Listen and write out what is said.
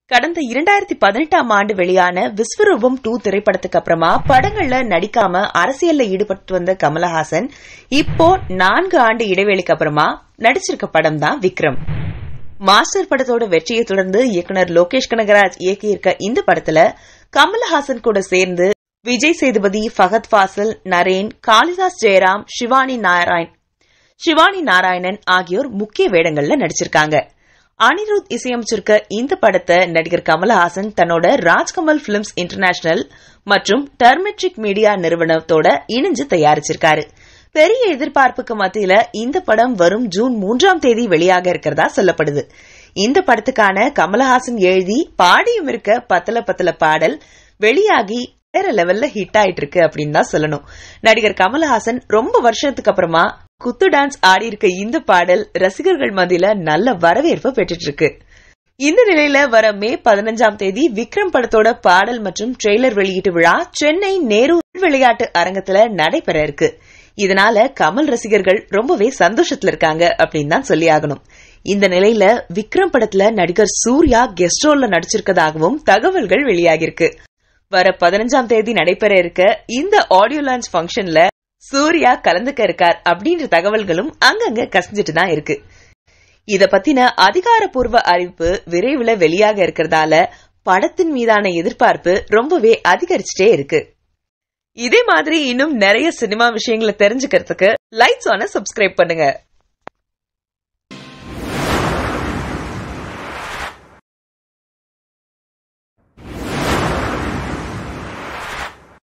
கடந்த இரண்டாயிரத்தி பதினெட்டாம் ஆண்டு வெளியான விஸ்வரூபம் டூ திரைப்படத்துக்கு அப்புறமா படங்கள்ல நடிக்காம அரசியல்ல ஈடுபட்டு வந்த கமலஹாசன் இப்போ நான்கு ஆண்டு இடைவெளிக்கு அப்புறமா நடிச்சிருக்க படம் தான் விக்ரம் மாஸ்டர் படத்தோட வெற்றியை தொடர்ந்து இயக்குனர் லோகேஷ் கனகராஜ் இயக்கியிருக்க இந்த படத்துல கமலஹாசன் கூட சேர்ந்து விஜய் சேதுபதி ஃபகத் ஃபாசில் நரேன் காளிதாஸ் ஜெயராம் சிவானி நாராயண் சிவானி நாராயணன் ஆகியோர் முக்கிய வேடங்கள்ல நடிச்சிருக்காங்க அனிருத் இசையமைச்சிருக்க இந்த படத்தை நடிகர் கமலஹாசன் தன்னோட ராஜ்கமல் பிலிம்ஸ் இன்டர்நேஷனல் மற்றும் டர்மெட்ரிக் மீடியா நிறுவனத்தோட இணைஞ்சு தயாரிச்சிருக்காரு பெரிய எதிர்பார்ப்புக்கு மத்தியில இந்த படம் வரும் ஜூன் மூன்றாம் தேதி வெளியாக இருக்கிறதா சொல்லப்படுது இந்த படத்துக்கான கமலஹாசன் எழுதி பாடியும் இருக்க பத்தல பத்தல பாடல் வெளியாகி வேற லெவல்ல ஹிட் ஆயிட்டு இருக்கு அப்படின்னு தான் சொல்லணும் நடிகர் கமலஹாசன் ரொம்ப வருஷத்துக்கு அப்புறமா குத்து டான்ஸ் ஆடி இருக்க இந்த பாடல் ரசிகர்கள் மத்தியில நல்ல வரவேற்பு பெற்றுட்டு இருக்கு இந்த நிலையில வர மே பதினஞ்சாம் தேதி விக்ரம் படத்தோட பாடல் மற்றும் ட்ரெய்லர் வெளியீட்டு விழா சென்னை நேரு விளையாட்டு அரங்கத்துல நடைபெற இருக்கு இதனால கமல் ரசிகர்கள் ரொம்பவே சந்தோஷத்துல இருக்காங்க அப்படின்னு தான் சொல்லி ஆகணும் இந்த நிலையில விக்ரம் படத்துல நடிகர் சூர்யா கெஸ்ட் ரோல்ல நடிச்சிருக்கதாகவும் தகவல்கள் வெளியாகிருக்கு வர பதினஞ்சாம் தேதி நடைபெற இருக்க இந்த ஆடியோ லான்ச் ஃபங்க்ஷன்ல சூர்யா கலந்துக்க இருக்கார் அப்படின்ற தகவல்களும் அங்கங்க கசிஞ்சிட்டு தான் இருக்கு இத பத்தின அதிகாரப்பூர்வ அறிவிப்பு விரைவில் வெளியாக இருக்கிறதால படத்தின் மீதான எதிர்பார்ப்பு ரொம்பவே அதிகரிச்சுட்டே இருக்கு இதே மாதிரி இன்னும் நிறைய சினிமா விஷயங்களை தெரிஞ்சுக்கிறதுக்கு லைட்ஸ் ஆன சப்ஸ்கிரைப் பண்ணுங்க